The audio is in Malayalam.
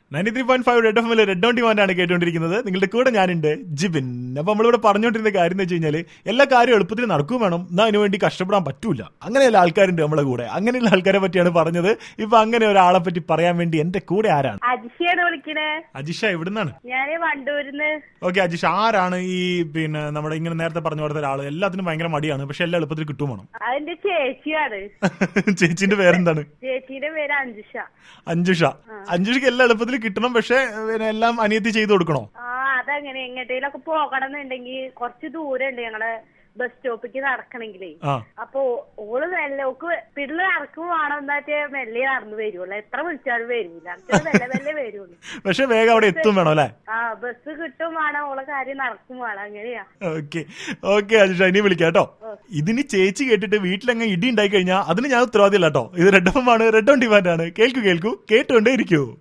ninety three point five red F എമ്മിൽ റെഡ് ഓൺ ഡിമാൻഡ് ആണ് കേട്ടുകൊണ്ടിരിക്കുന്നത് നിങ്ങളുടെ കൂടെ ഞാനുണ്ട് ജിബിൻ അപ്പൊ നമ്മളിവിടെ പറഞ്ഞുകൊണ്ടിരുന്ന കാര്യം എന്ന് വെച്ച് കഴിഞ്ഞാൽ എല്ലാ കാര്യവും എളുപ്പത്തിൽ നടക്കും വേണം എന്നാ അതിനു വേണ്ടി കഷ്ടപ്പെടാൻ പറ്റൂല അങ്ങനെയുള്ള ആൾക്കാരുണ്ട് നമ്മളെ കൂടെ അങ്ങനെയുള്ള ആൾക്കാരെ പറ്റിയാണ് പറഞ്ഞത് ഇപ്പൊ അങ്ങനെ ഒരാളെ പറ്റി പറയാൻ വേണ്ടി എന്റെ കൂടെ ആരാണ് അജിഷയാണ് വിളിക്കണേ അജിഷ എവിടുന്നാണ് ഞാന് വണ്ടൂരിന്ന് ഓക്കെ അജിഷ ആരാണ് ഈ പിന്നെ നമ്മുടെ ഇങ്ങനെ നേരത്തെ പറഞ്ഞു കൊടുത്ത ഒരാൾ എല്ലാത്തിനും ഭയങ്കര മടിയാണ് പക്ഷെ എല്ലാം എളുപ്പത്തിൽ കിട്ടും വേണം അതിന്റെ ചേച്ചിയാണ് ചേച്ചിന്റെ പേരെന്താണ് ചേച്ചിയുടെ പേര് അഞ്ജുഷ അഞ്ജുഷ അഞ്ജുഷക്ക് എല്ലാം എളുപ്പത്തിൽ കിട്ടണം പക്ഷെ പിന്നെ എല്ലാം അനിയത്തി ചെയ്തു കൊടുക്കണോ ആ അതങ്ങനെ എങ്ങോട്ടേലൊക്കെ പോകണം എന്നുണ്ടെങ്കിൽ കുറച്ച് ദൂരം ഉണ്ട് ഞങ്ങളെ ബസ് സ്റ്റോപ്പിക്ക് നടക്കണെങ്കിലേ ആ അപ്പൊ ഓള് മെല്ലെ ഓക്ക് പിള്ളേർ ഇറക്കും വേണം എന്നാറ്റേ മെല്ലെ നടന്നു വരുള്ളൂ എത്ര വിളിച്ചാലും വരൂല എന്നിട്ട് മെല്ലെ മെല്ലെ വരുള്ളൂ പക്ഷെ വേഗം അവിടെ എത്തും വേണം അല്ലെ ആ ബസ് കിട്ടും വേണം ഓളെ കാര്യം നടക്കും വേണം അങ്ങനെയാ ഓക്കെ ഓക്കെ അജിഷ ഇനി വിളിക്കാം കേട്ടോ ഇതിന് ചേച്ചി കേട്ടിട്ട് വീട്ടിലങ്ങ് ഇടി ഉണ്ടായി കഴിഞ്ഞാൽ അതിന് ഞാൻ ഉത്തരവാദിയല്ല കേട്ടോ ഇത് റെഡ് എഫ് ആണ് റെഡ് ഓൺ ഡിമാൻഡ് ആണ് കേൾക്കൂ കേൾക്കൂ കേട്ടുകൊണ്ടേ ഇരിക്കൂ